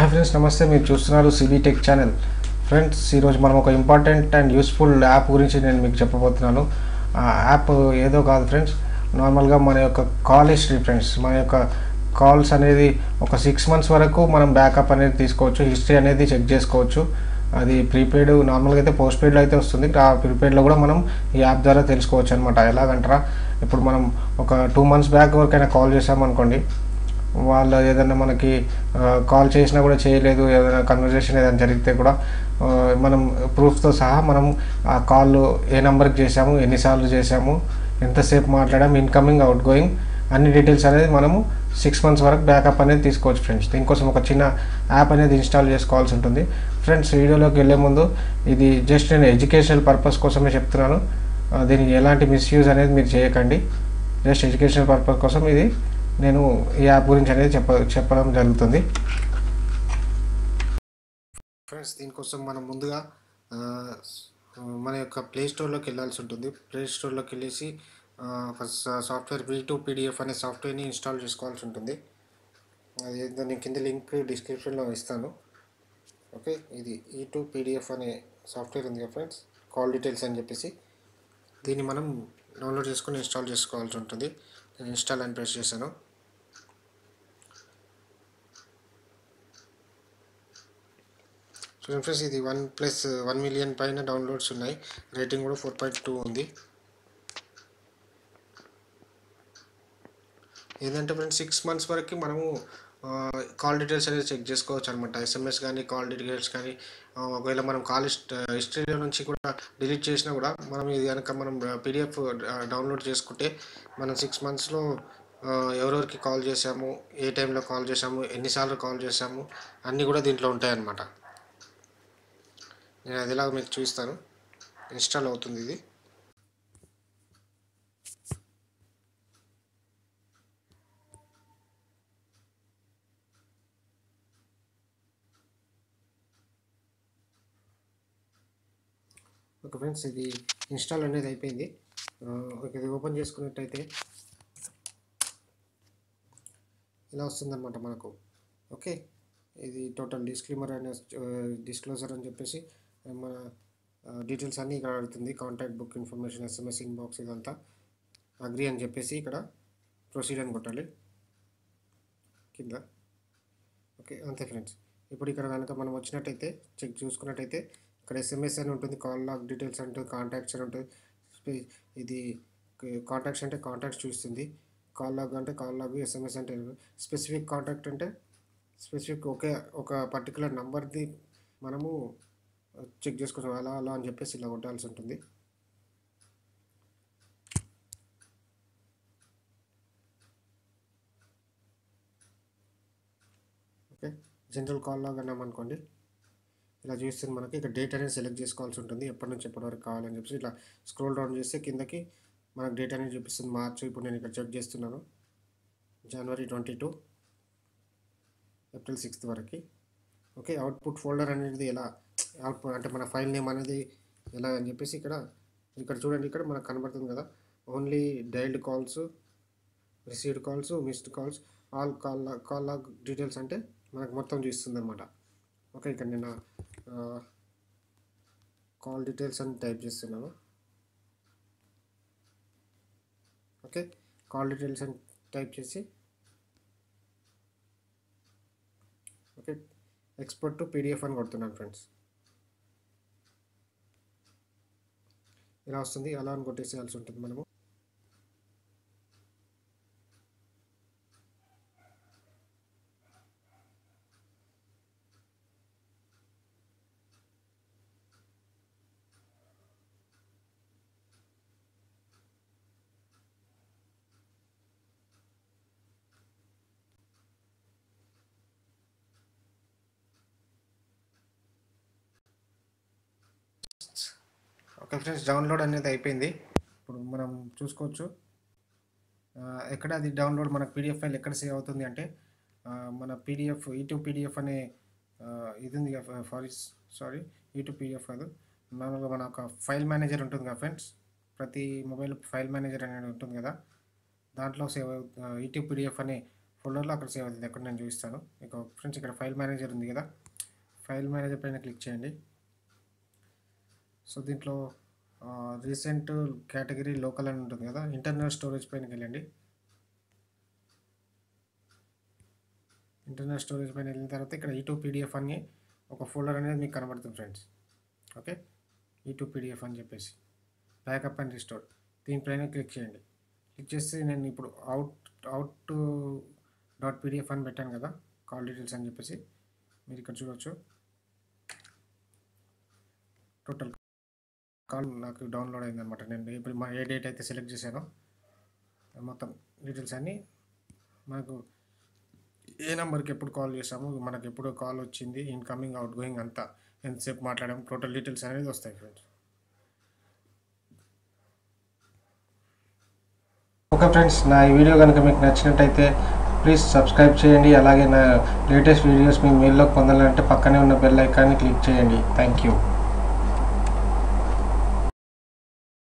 hi friends నమస్తే మీరు చూస్తున్నారు సిబీ టెక్ ఛానల్ ఫ్రెండ్స్ ఈరోజు మనం ఒక ఇంపార్టెంట్ అండ్ యూస్ఫుల్ యాప్ గురించి నేను మీకు చెప్పబోతున్నాను ఆ యాప్ ఏదో కాదు ఫ్రెండ్స్ నార్మల్గా మన యొక్క కాల్ హిస్టరీ ఫ్రెండ్స్ మన యొక్క కాల్స్ అనేది ఒక సిక్స్ మంత్స్ వరకు మనం బ్యాకప్ అనేది తీసుకోవచ్చు హిస్టరీ అనేది చెక్ చేసుకోవచ్చు అది ప్రీపెయిడ్ నార్మల్గా అయితే పోస్ట్ పెయిడ్లో అయితే వస్తుంది ఆ ప్రీపెయిడ్లో కూడా మనం ఈ యాప్ ద్వారా తెలుసుకోవచ్చు అనమాట ఎలాగంటారా ఇప్పుడు మనం ఒక టూ మంత్స్ బ్యాక్ వరకైనా కాల్ చేసామనుకోండి వాళ్ళు ఏదైనా మనకి కాల్ చేసినా కూడా చేయలేదు ఏదైనా కన్వర్జేషన్ ఏదైనా జరిగితే కూడా ఆ, మనం ప్రూఫ్తో సహా మనం ఆ కాల్ ఏ నెంబర్కి చేసాము ఎన్నిసార్లు చేసాము ఎంతసేపు మాట్లాడాం ఇన్కమింగ్ అవుట్ గోయింగ్ అన్ని డీటెయిల్స్ అనేది మనము సిక్స్ మంత్స్ వరకు బ్యాకప్ అనేది తీసుకోవచ్చు ఫ్రెండ్స్ దీనికోసం ఒక చిన్న యాప్ అనేది ఇన్స్టాల్ చేసుకోవాల్సి ఉంటుంది ఫ్రెండ్స్ వీడియోలోకి వెళ్ళే ముందు ఇది జస్ట్ నేను ఎడ్యుకేషనల్ పర్పస్ కోసమే చెప్తున్నాను ఆ, దీనికి ఎలాంటి మిస్యూజ్ అనేది మీరు చేయకండి జస్ట్ ఎడ్యుకేషనల్ పర్పస్ కోసం ఇది నేను ఈ యాప్ గురించి అనేది చెప్ప చెప్పడం జరుగుతుంది ఫ్రెండ్స్ దీనికోసం మనం ముందుగా ఆ, మన యొక్క ప్లే స్టోర్లోకి వెళ్ళాల్సి ఉంటుంది ప్లే స్టోర్లోకి వెళ్ళేసి first software V to PDF అనే సాఫ్ట్వేర్ని ఇన్స్టాల్ చేసుకోవాల్సి ఉంటుంది అది ఏంటో నేను కింద లింక్ డిస్క్రిప్షన్లో ఇస్తాను ఓకే ఇది ఈ టూ పీడిఎఫ్ అనే సాఫ్ట్వేర్ ఉంది కదా ఫ్రెండ్స్ కాల్ డీటెయిల్స్ అని చెప్పేసి దీన్ని మనం డౌన్లోడ్ చేసుకొని ఇన్స్టాల్ చేసుకోవాల్సి ఉంటుంది నేను ఇన్స్టాల్ అని ప్రెస్ చేశాను చూడండి ఫ్రెండ్స్ ఇది వన్ ప్లస్ వన్ మిలియన్ పైన డౌన్లోడ్స్ ఉన్నాయి రేటింగ్ కూడా ఫోర్ పాయింట్ టూ ఉంది ఏంటంటే ఫ్రెండ్స్ సిక్స్ మంత్స్ వరకు మనము కాల్ డీటెయిల్స్ అనేది చెక్ చేసుకోవచ్చు అనమాట ఎస్ఎంఎస్ కానీ కాల్ డీటెయిల్స్ కానీ ఆ, ఒకవేళ మనం కాల్ హిస్టరీలో నుంచి కూడా డిలీట్ చేసినా కూడా మనం ఇది కనుక మనం పీడిఎఫ్ డౌన్లోడ్ చేసుకుంటే మనం సిక్స్ మంత్స్లో ఎవరెవరికి కాల్ చేసాము ఏ టైంలో కాల్ చేసాము ఎన్నిసార్లు కాల్ చేసాము అన్నీ కూడా దీంట్లో ఉంటాయన్నమాట నేను అదిలాగా మీకు చూపిస్తాను ఇన్స్టాల్ అవుతుంది ఇది ఓకే ఫ్రెండ్స్ ఇది ఇన్స్టాల్ అనేది అయిపోయింది ఆ, ఓకే ఇది ఓపెన్ చేసుకున్నట్టయితే ఇలా వస్తుందన్నమాట మనకు ఓకే ఇది టోటల్ డిస్క్లైమర్ అనే డిస్క్లోజర్ అని చెప్పేసి మన డీటెయిల్స్ అన్నీ ఇక్కడ అడుగుతుంది contact book information SMS inbox ఇదంతా అగ్రి అని చెప్పేసి ఇక్కడ ప్రొసీడ్ అని కొట్టాలి కింద ఓకే అంతే ఫ్రెండ్స్ ఇప్పుడు ఇక్కడ కనుక మనం వచ్చినట్టయితే చెక్ చూసుకున్నట్టయితే ఇక్కడ ఎస్ఎంఎస్ అని ఉంటుంది కాల్ లాగ్ డీటెయిల్స్ ఉంటుంది కాంటాక్ట్స్ అని ఉంటుంది స్పే- ఇది కాంటాక్ట్స్ అంటే కాంటాక్ట్స్ చూస్తుంది కాల్ లాగ్ అంటే కాల్ లాగ్ ఎస్ఎంఎస్ అంటే స్పెసిఫిక్ కాంటాక్ట్ అంటే స్పెసిఫిక్ ఒకే ఒక పర్టికులర్ నంబర్ది మనము చెక్ చేసుకుంటాం అలా అలా అని చెప్పేసి ఇలా కొట్టాల్సి ఉంటుంది ఓకే జనరల్ కాల్ లాగ్ అన్నాం అనుకోండి ఇలా చూస్తుంది మనకి ఇక్కడ డేట్ అనేది సెలెక్ట్ చేసుకోవాల్సి ఉంటుంది ఎప్పటి నుంచి ఎప్పటి వరకు కావాలని చెప్పేసి ఇట్లా స్క్రోల్ డౌన్ చేస్తే కిందకి మనకు డేట్ అనేది చూపిస్తుంది మార్చ్ ఇప్పుడు నేను ఇక్కడ చెక్ చేస్తున్నాను జనవరి ట్వంటీ టూ ఏప్రిల్ సిక్స్త్ వరకు ఓకే అవుట్పుట్ ఫోల్డర్ అనేది ఎలా అవుట్పుట్ అంటే మన ఫైల్ నేమ్ అనేది ఎలా అని చెప్పేసి ఇక్కడ ఇక్కడ చూడండి ఇక్కడ మనకు కనబడుతుంది కదా only dialled calls received calls missed calls all call call log details అంటే మనకు మొత్తం చూస్తుంది అనమాట ఓకే ఇక్కడ నేను కాల్ డీటెయిల్స్ అని టైప్ చేస్తున్నాను ఓకే కాల్ డీటెయిల్స్ అని టైప్ చేసి ఓకే ఎక్స్పోర్ట్ టు పీడిఎఫ్ అని కొడుతున్నాను ఫ్రెండ్స్ ఇలా వస్తుంది అలా అని కొట్టేసేయాల్సి ఉంటుంది మనము ఓకే ఫ్రెండ్స్ డౌన్లోడ్ అనేది అయిపోయింది ఇప్పుడు మనం చూసుకోవచ్చు ఆ, ఎక్కడ అది డౌన్లోడ్ మన పీడిఎఫ్ ఫైల్ ఎక్కడ సేవ్ అవుతుంది అంటే ఆ, మన పీడిఎఫ్ యూట్యూబ్ పీడిఎఫ్ అనే ఆ, ఇది ఉంది ఫారీ సారీ యూట్యూబ్ పీడిఎఫ్ కాదు నార్మల్గా మన ఒక ఫైల్ మేనేజర్ ఉంటుంది కదా ఫ్రెండ్స్ ప్రతి మొబైల్ ఫైల్ మేనేజర్ అనేది ఉంటుంది కదా దాంట్లో సేవ్ యూట్యూబ్ పీడిఎఫ్ అనే ఫోల్డర్లో అక్కడ సేవ్ అవుతుంది ఎక్కడ నేను చూపిస్తాను మీకు ఫ్రెండ్స్ ఇక్కడ ఫైల్ మేనేజర్ ఉంది కదా ఫైల్ మేనేజర్ పైన క్లిక్ చేయండి సో దీంట్లో రీసెంట్ కేటగిరీ లోకల్ అని ఉంటుంది కదా ఇంటర్నల్ స్టోరేజ్ పైనకి వెళ్ళండి ఇంటర్నల్ స్టోరేజ్ పైన వెళ్ళిన తర్వాత ఇక్కడ ఈ టూ పీడిఎఫ్ అని ఒక ఫోల్డర్ అనేది మీకు కనబడుతుంది ఫ్రెండ్స్ ఓకే ఈ టూ పీడిఎఫ్ అని చెప్పేసి బ్యాకప్ అండ్ రిస్టోర్ దీనిపైన క్లిక్ చేయండి క్లిక్ చేస్తే నేను ఇప్పుడు అవుట్ అవుట్ డాట్ పీడిఎఫ్ అని పెట్టాను కదా కాల్ డీటెయిల్స్ అని చెప్పేసి మీరు ఇక్కడ చూడవచ్చు టోటల్ కాల్ నాకు డౌన్లోడ్ అయిందనమాట నేను ఇప్పుడు మా ఏ డేట్ అయితే సెలెక్ట్ చేశానో మొత్తం డీటెయిల్స్ అన్నీ మనకు ఏ నెంబర్కి ఎప్పుడు కాల్ చేసాము మనకు ఎప్పుడు కాల్ వచ్చింది ఇన్కమింగ్ అవుట్ గోయింగ్ అంతా ఎంతసేపు మాట్లాడాము టోటల్ డీటెయిల్స్ అనేది వస్తాయి ఫ్రెండ్స్ ఓకే ఫ్రెండ్స్ నా ఈ వీడియో కనుక మీకు నచ్చినట్టయితే ప్లీజ్ సబ్స్క్రైబ్ చేయండి అలాగే నా లేటెస్ట్ వీడియోస్ మీ మెయిల్లోకి పొందాలంటే పక్కనే ఉన్న బెల్ ఐకాన్ని క్లిక్ చేయండి థ్యాంక్ యూ